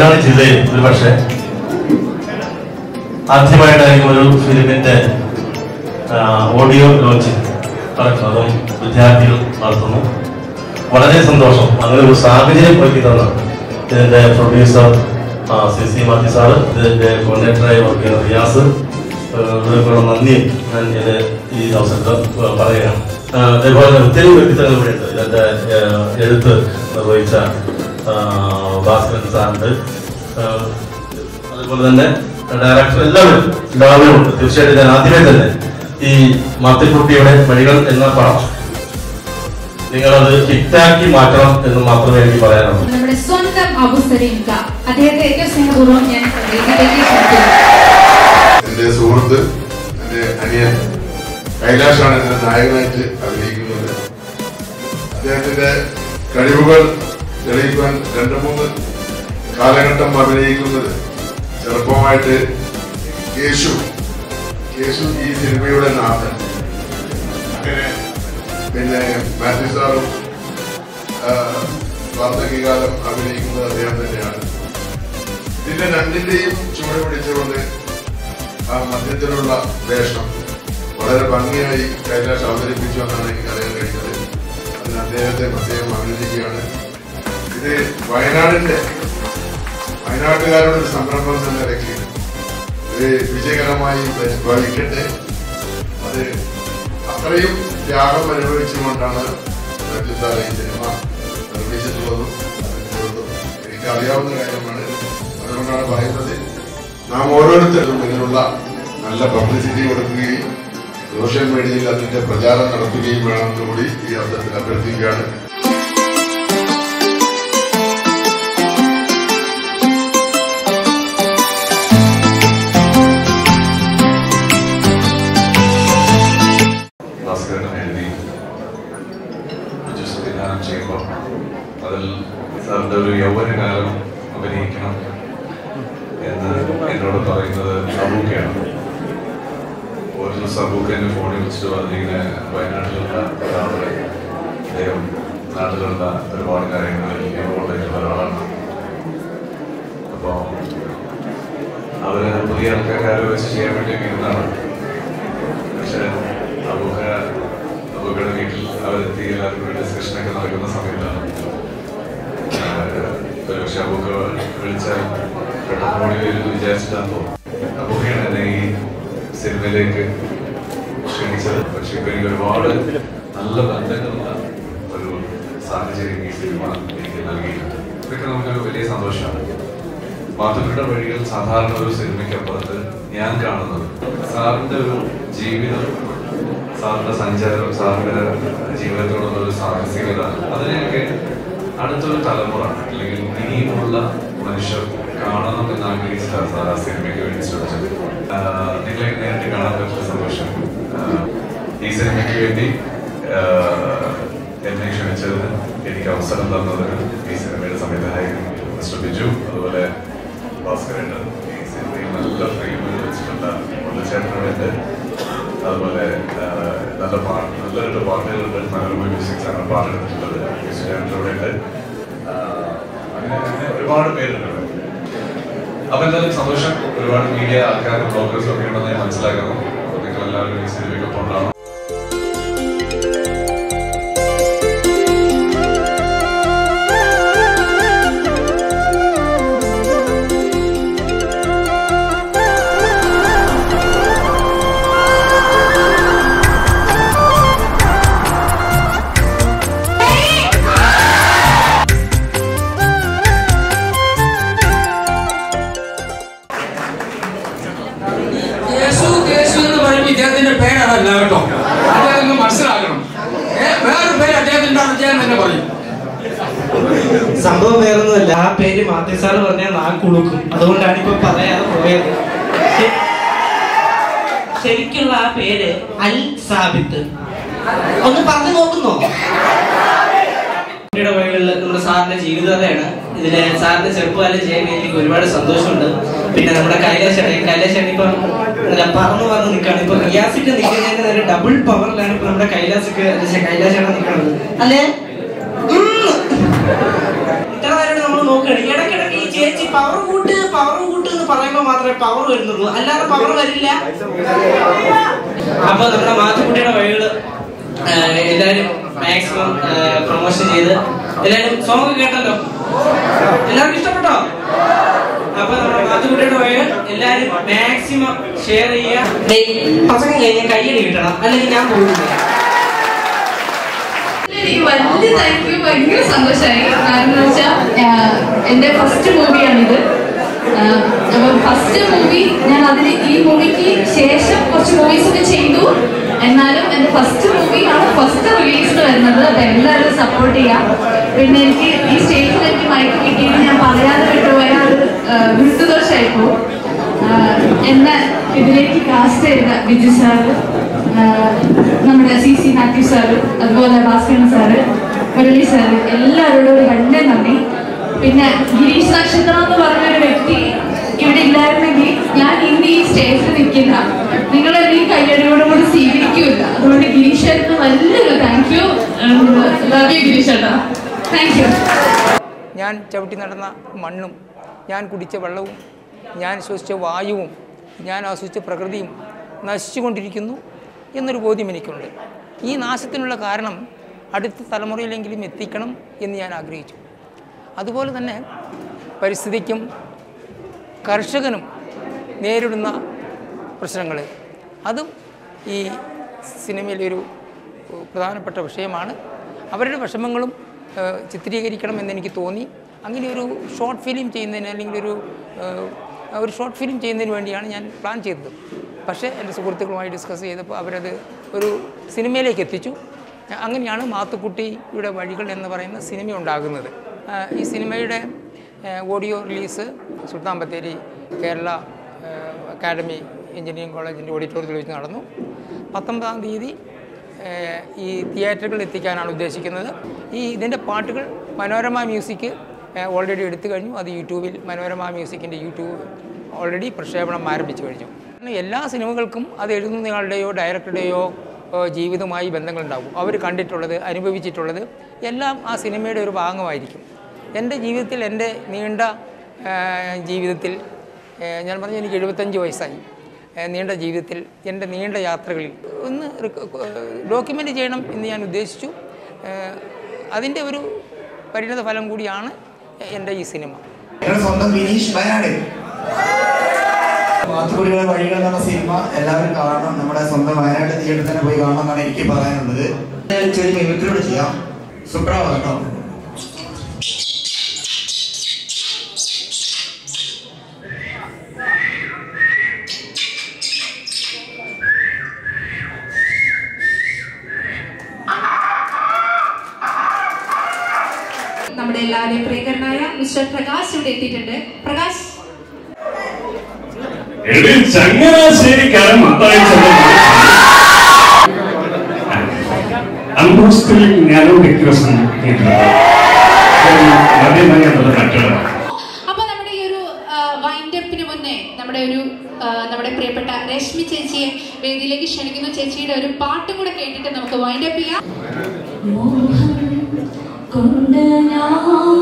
വയനാട് ജില്ലയിൽ ഒരു പക്ഷേ ആദ്യമായിട്ടായിരിക്കും ഒരു ഫിലിമിന്റെ ആ, ഓഡിയോ ലോഞ്ചിങ് നടക്കുന്നതും വിദ്യാർത്ഥികൾ നടത്തുന്നു വളരെ സന്തോഷം അങ്ങനെ ഒരു സാഹചര്യം ഒരുക്കി തന്ന ഇതിന്റെ പ്രൊഡ്യൂസർ ആ, സി സി മാത്യു സാറ് ഇതിന്റെ കോർഡിനേറ്ററായി വർക്ക് ചെയ്യുന്ന റിയാസ് ആ, ഇവർക്കുള്ള നന്ദി ഞാൻ ഇത് ഈ അവസരത്തിൽ പറയുകയാണ് ആ, അതേപോലെ ഒത്തിരി വ്യക്തിത്വങ്ങൾ ഇവിടെയുണ്ട് ഇതിന്റെ ആ, എഴുത്ത് നിർവഹിച്ച ആ, ഭാസ്കരൻ സാറുണ്ട് ആ, അതുപോലെ തന്നെ ഡയറക്ടർ എല്ലാവരും എല്ലാവരും ഉണ്ട് തീർച്ചയായിട്ടും ഞാൻ ആദ്യമേ തന്നെ ഈ മാത്തിക്കുട്ടിയുടെ വഴികൾ എന്ന പടം നിങ്ങളത് ഹിറ്റാക്കി മാറ്റണം എന്ന് മാത്രമേ എനിക്ക് പറയാനുള്ളൂ നമ്മുടെ സ്വന്തം അബു സലീം ക അദ്ദേഹത്തെ ഏറ്റവും സ്നേഹപൂർവ്വം ഞാൻ വേദിയിലേക്ക് ക്ഷണിക്കുന്നു എന്റെ സുഹൃത്ത് എന്റെ അനിയൻ കൈലാഷാണ് എന്റെ നായകനായിട്ട് അഭിനയിക്കുന്നത് അദ്ദേഹത്തിന്റെ കഴിവുകൾ തെളിയിക്കാൻ രണ്ടു മൂന്ന് കാലഘട്ടം അഭിനയിക്കുന്നത് ചെറുപ്പമായിട്ട് കേശു കേശു ഈ സിനിമയുടെ നാഥൻ അങ്ങനെ പിന്നെ മാത്യു സാറും ആ, വാർദ്ധക്യകാലം അഭിനയിക്കുന്നത് അദ്ദേഹം തന്നെയാണ് ഇതിന്റെ രണ്ടിന്റെയും ചുവട് പിടിച്ചുകൊണ്ട് ആ മധ്യത്തിലുള്ള വേഷം വളരെ ഭംഗിയായി കൈലാഷ് അവതരിപ്പിച്ചു എന്നാണ് എനിക്ക് അറിയാൻ കഴിഞ്ഞത് അതിന് അദ്ദേഹത്തെ പ്രത്യേകം അഭിനന്ദിക്കുകയാണ് ഇത് വയനാടിന്റെ വയനാട്ടുകാരുടെ ഒരു സംരംഭം എന്ന നിലയ്ക്ക് ഇത് വിജയകരമായി ഭവിക്കട്ടെ അത് അത്രയും ത്യാഗം അനുഭവിച്ചുകൊണ്ടാണ് രഞ്ജിത്താല ഈ സിനിമ നിർമ്മിച്ചിട്ടുള്ളതും അതിനുള്ളതും എനിക്ക് അറിയാവുന്ന കാര്യമാണ് അതുകൊണ്ടാണ് പറയുന്നത് നാം ഓരോരുത്തരും ഇതിനുള്ള നല്ല പബ്ലിസിറ്റി കൊടുക്കുകയും സോഷ്യൽ മീഡിയയിൽ അതിന്റെ പ്രചാരം നടത്തുകയും വേണമെന്ന് കൂടി ഈ അവസരത്തിൽ അഭ്യർത്ഥിക്കുകയാണ് ഭാസ്കരൻ എഴുതി ബിജു സംവിധാനം ചെയ്യുമ്പോൾ അതിൽ സാറിന്റെ ഒരു യൗവനകാലം അഭിനയിക്കണം എന്ന് എന്നോട് പറയുന്നത് അബൂക്കയാണ് ഒരു ദിവസം അബൂക്ക എന്നെ ഫോണിൽ വിളിച്ചിട്ട് പറഞ്ഞിങ്ങനെ വയനാട്ടിലുള്ള ഒരാളുടെ അദ്ദേഹം നാട്ടിലുള്ള ഒരുപാട് കാര്യങ്ങളിൽ ഇൻവോൾവ് ആയിട്ടുള്ള ഒരാളാണ് അപ്പോൾ അവര് പുതിയ ആൾക്കാരെ വെച്ച് ചെയ്യാൻ വേണ്ടിയൊക്കെ ഇരുന്നാണ് പക്ഷേ അബൂഹ അബൂഹയുടെ വീട്ടിൽ അവരെത്തി എല്ലാവർക്കും ഡിസ്കഷൻ ഒക്കെ നടക്കുന്ന സമയത്താണ് ഒരു പക്ഷെ അബൂഹ വിളിച്ചാൽ പെട്ടെന്ന് ഓടി വരും വിചാരിച്ചിട്ടാണ് അബൂഹയാണ് എന്നെ ഈ സിനിമയിലേക്ക് ക്ഷണിച്ചത് പക്ഷെ ഇപ്പൊ എനിക്ക് ഒരുപാട് നല്ല ബന്ധങ്ങളുള്ള ഒരു സാഹചര്യം ഈ സിനിമ എനിക്ക് നൽകിയിട്ടുണ്ട് ഇതൊക്കെ നമുക്കൊരു വലിയ സന്തോഷമാണ് മാധുരിയുടെ വഴികൾ സാധാരണ ഒരു സിനിമയ്ക്കപ്പുറത്ത് ഞാൻ കാണുന്നത് സാറിന്റെ ഒരു ജീവിതം സാറിന്റെ സഞ്ചാരം സാറിന്റെ ജീവിതത്തോടുള്ള ഒരു സാഹസികത അതിനെയൊക്കെ അടുത്തൊരു തലമുറ അല്ലെങ്കിൽ ഇനിയുമുള്ള മനുഷ്യർ കാണണം എന്ന് ആഗ്രഹിച്ചിട്ടാണ് സാർ ആ സിനിമയ്ക്ക് വേണ്ടി ശ്രമിച്ചത് ആഹ് നിങ്ങളെ നേരിട്ട് കാണാൻ പറ്റിയ സന്തോഷം ആഹ് ഈ സിനിമയ്ക്ക് വേണ്ടി ആഹ് എന്നെ ക്ഷണിച്ചതിന് എനിക്ക് അവസരം തന്നതിന് ഈ സിനിമയുടെ സംവിധായകൻ മിസ്റ്റർ ബിജു അതുപോലെ ഭാസ്കരേട്ടൻ ഈ സിനിമയിൽ നല്ല ഫ്രെയിമിൽ വെച്ചിട്ടുള്ള മുല്ലച്ചേട്ടനുണ്ട് അതുപോലെ ആ, നല്ല പാട്ട് നല്ല രണ്ട് പാട്ടുകളുണ്ട് മനോരമ മ്യൂസിക്സ് ആണ് പാട്ടെടുത്തിട്ടുള്ളത് മ്യൂസിക് ഡയറക്ടർ ഉണ്ട് ആ, അങ്ങനെ അങ്ങനെ ഒരുപാട് പേരുണ്ട് ഇവിടെ. അപ്പൊ എന്തായാലും സന്തോഷം ഒരുപാട് മീഡിയ ആൾക്കാരും ബ്ലോഗേഴ്സും ഒക്കെ ഉണ്ടെന്ന് ഞാൻ മനസ്സിലാക്കുന്നു അപ്പൊ നിങ്ങൾ എല്ലാവരും ഈ സിനിമയ്ക്കൊപ്പം ഉണ്ടാവണം യേശു യേശു എന്ന് പറയുമ്പോൾ ഇദ്ദേഹത്തിന്റെ പേരതല്ല കേട്ടോ അദ്ദേഹം ഒന്ന് മനസ്സിലാക്കണം ഏ, വേറൊരു പേര് അദ്ദേഹത്തിന്റെ അദ്ദേഹം തന്നെ പറയും സംഭവം വേറൊന്നുമല്ല ആ പേര് മാത്യു സാറ് പറഞ്ഞാൽ നാക്കുളുക്കും അതുകൊണ്ടാണ് ഇപ്പൊ പറയാതെ പോയത് ശ- ശരിക്കുള്ള ആ പേര് അൽ സാബിത്ത് ഒന്ന് പറഞ്ഞു നോക്കുന്നോ കുട്ടിയുടെ വഴികളിൽ നമ്മുടെ സാറിന്റെ ജീവിതകഥയാണ് ഇതില് സാറിന്റെ ചെറുപ്പകാലം ചെയ്യാൻ എനിക്ക് ഒരുപാട് സന്തോഷമുണ്ട് പിന്നെ നമ്മുടെ കൈലാശാണ് കൈലാശാണ് ഇപ്പം എന്താ പറന്ന് പറന്ന് നിൽക്കുകയാണ് ഇപ്പൊ റിയാസിക്ക് നിൽക്കുന്നതിന്റെ നേരെ ഡബിൾ പവറിലാണ് ഇപ്പൊ നമ്മുടെ കൈലാസിക്ക് കൈലാശാണ് നിൽക്കുന്നത് അല്ലേ ഉം. ഇത്ര നേരം നമ്മൾ നോക്കുകയാണ് ഇടയ്ക്കിടയ്ക്ക് ഈ ചേച്ചി പവർ കൂട്ട് പവർ കൂട്ട് എന്ന് പറയുമ്പോൾ മാത്രമേ പവർ വരുന്നുള്ളൂ അല്ലാതെ പവർ വരില്ല അപ്പൊ നമ്മുടെ മാത്തുക്കുട്ടിയുടെ വഴികള് എല്ലാരും മാക്സിമം പ്രൊമോഷൻ ചെയ്ത് എല്ലാരും സോങ് കേട്ടല്ലോ എല്ലാവർക്കും ഇഷ്ടപ്പെട്ടോ അപ്പൊ നമ്മുടെ മാത്തുക്കുട്ടിയുടെ വഴികൾ എല്ലാരും മാക്സിമം ഷെയർ ചെയ്യുക പ്രസംഗം കഴിഞ്ഞാൽ കയ്യടി കിട്ടണം അല്ലെങ്കിൽ ഞാൻ പോകില്ല എനിക്ക് വലിയ താങ്ക് യു ഭയങ്കര സന്തോഷമായി കാരണം എന്ന് വെച്ചാൽ എന്റെ ഫസ്റ്റ് മൂവിയാണിത് അപ്പം ഫസ്റ്റ് മൂവി ഞാൻ അതിന് ഈ മൂവിക്ക് ശേഷം കുറച്ച് മൂവീസ് ഒക്കെ ചെയ്തു എന്നാലും എന്റെ ഫസ്റ്റ് മൂവിയാണ് ഫസ്റ്റ് റിലീസിന് വരുന്നത് അപ്പൊ എല്ലാവരും സപ്പോർട്ട് ചെയ്യാം പിന്നെ എനിക്ക് ഈ സ്റ്റേജിൽ എനിക്ക് മയക്ക് കിട്ടിയത് ഞാൻ പറയാതെ വിട്ടുപോയ ഒരു വിട്ടുദോഷമായി പോകും എന്നെ ഇതിലേക്ക് കാസ്റ്റ് ചെയ്ത ബിജു സാറ് നമ്മുടെ സി സി മാത്യു സാറ് അതുപോലെ ഭാസ്കരൻ സാറ് മുരളി സാറ് എല്ലാവരോടും ഒരു വലിയ നന്ദി പിന്നെ ഗിരീഷ് നക്ഷത്ര എന്ന് പറഞ്ഞൊരു വ്യക്തി ഇവിടെ ഇല്ലായിരുന്നെങ്കിൽ ഞാൻ ഇന്ന് ഈ സ്റ്റേജിൽ നിൽക്കുന്ന നിങ്ങളെന്നെ ഈ കയ്യടിയോടും കൂടി സ്വീകരിക്കൂല അതുകൊണ്ട് ഗിരീഷ് ചേട്ടന് വലിയൊരു thank you love you Girish ചേട്ടാ താങ്ക് യു ഞാൻ ചവിട്ടി നടന്ന മണ്ണും ഞാൻ കുടിച്ച വെള്ളവും ഞാൻ ശ്വസിച്ച വായുവും ഞാൻ ആസ്വദിച്ച പ്രകൃതിയും നശിച്ചുകൊണ്ടിരിക്കുന്നു എന്നൊരു ബോധ്യം എനിക്കുണ്ട് ഈ നാശത്തിനുള്ള കാരണം അടുത്ത തലമുറയിലെങ്കിലും എത്തിക്കണം എന്ന് ഞാൻ ആഗ്രഹിച്ചു അതുപോലെ തന്നെ പരിസ്ഥിതിക്കും കർഷകനും നേരിടുന്ന പ്രശ്നങ്ങൾ അതും ഈ സിനിമയിലൊരു പ്രധാനപ്പെട്ട വിഷയമാണ് അവരുടെ വിഷമങ്ങളും ഏഹ്, ചിത്രീകരിക്കണം എന്നെനിക്ക് തോന്നി അങ്ങനെ ഒരു ഷോർട്ട് ഫിലിം ചെയ്യുന്നതിന് അല്ലെങ്കിൽ ഒരു ഏഹ്, ഒരു ഷോർട്ട് ഫിലിം ചെയ്യുന്നതിന് വേണ്ടിയാണ് ഞാൻ പ്ലാൻ ചെയ്തത് പക്ഷേ എൻ്റെ സുഹൃത്തുക്കളുമായി ഡിസ്കസ് ചെയ്തപ്പോൾ അവരത് ഒരു സിനിമയിലേക്ക് എത്തിച്ചു അങ്ങനെയാണ് മാത്തുക്കുട്ടിയുടെ വഴികൾ എന്ന് പറയുന്ന സിനിമ ഉണ്ടാകുന്നത് ആ, ഈ സിനിമയുടെ ഏഹ്, ഓഡിയോ റിലീസ് സുൽത്താൻ ബത്തേരി കേരള ഏഹ്, അക്കാഡമി എഞ്ചിനീയറിംഗ് കോളേജിൻ്റെ ഓഡിറ്റോറിയത്തിൽ വെച്ച് നടന്നു പത്തൊമ്പതാം തീയതി ഏഹ്, ഈ തിയേറ്ററുകളിൽ എത്തിക്കാനാണ് ഉദ്ദേശിക്കുന്നത് ഈ ഇതിൻ്റെ പാട്ടുകൾ മനോരമ മ്യൂസിക് ഓൾറെഡി എടുത്തു കഴിഞ്ഞു അത് യൂട്യൂബിൽ മനോരമ മ്യൂസിക്കിൻ്റെ യൂട്യൂബ് ഓൾറെഡി പ്രക്ഷേപണം ആരംഭിച്ചു കഴിഞ്ഞു കാരണം എല്ലാ സിനിമകൾക്കും അത് എഴുതുന്നയാളുടെയോ ഡയറക്ടറുടെയോ ഏഹ്, ജീവിതവുമായി ബന്ധങ്ങളുണ്ടാകും അവർ കണ്ടിട്ടുള്ളത് അനുഭവിച്ചിട്ടുള്ളത് എല്ലാം ആ സിനിമയുടെ ഒരു ഭാഗമായിരിക്കും എൻ്റെ ജീവിതത്തിൽ എൻ്റെ നീണ്ട ഏഹ്, ജീവിതത്തിൽ ഏഹ്, ഞാൻ പറഞ്ഞു എനിക്ക് എഴുപത്തഞ്ച് വയസ്സായി ഏഹ്, നീണ്ട ജീവിതത്തിൽ എൻ്റെ നീണ്ട യാത്രകളിൽ ഒന്ന് ഡോക്യുമെൻ്റ് ചെയ്യണം എന്ന് ഞാൻ ഉദ്ദേശിച്ചു ഏഹ്, അതിൻ്റെ ഒരു പരിണത ഫലം കൂടിയാണ് എൻ്റെ ഈ സിനിമ ഞങ്ങളുടെ സ്വന്തം വിനീഷ് വയനാട് മാത്തുക്കുടിയുടെ വഴികൾ എന്ന സിനിമ എല്ലാവരും കാണണം നമ്മുടെ സ്വന്തം വയനാട് തിയേറ്ററിൽ തന്നെ പോയി കാണണം എന്നാണ് എനിക്ക് പറയാനുള്ളത് ചെറിയ മിമിക്രിയോട് ചെയ്യാം സുപ്രാവ് കേട്ടോ നമ്മുടെ എല്ലാവരെയും പ്രിയങ്കരനായ മിസ്റ്റർ പ്രകാശ് ഇവിടെ എത്തിയിട്ടുണ്ട് പ്രകാശ് എടി ചങ്ങനാശ്ശേരിക്കാരൻ മത്തായി അന്തോസ്റ്റിൽ ഞാനും റിക്വസ്റ്റ് ആദ്യമായി എന്നത് കಟ್ಟಡ അപ്പൊ നമ്മുടെ ഈ ഒരു വൈൻഡപ്പിന് മുന്നേ നമ്മുടെ ഒരു ആ, നമ്മുടെ പ്രിയപ്പെട്ട രശ്മി ചേച്ചിയെ വേദിയിലേക്ക് ക്ഷണിക്കുന്നു ചേച്ചിയുടെ ഒരു പാട്ടും കൂടെ കേട്ടിട്ട് നമുക്ക് വൈൻഡപ്പ് ചെയ്യാം മോഹം കൊണ്ട് ഞാൻ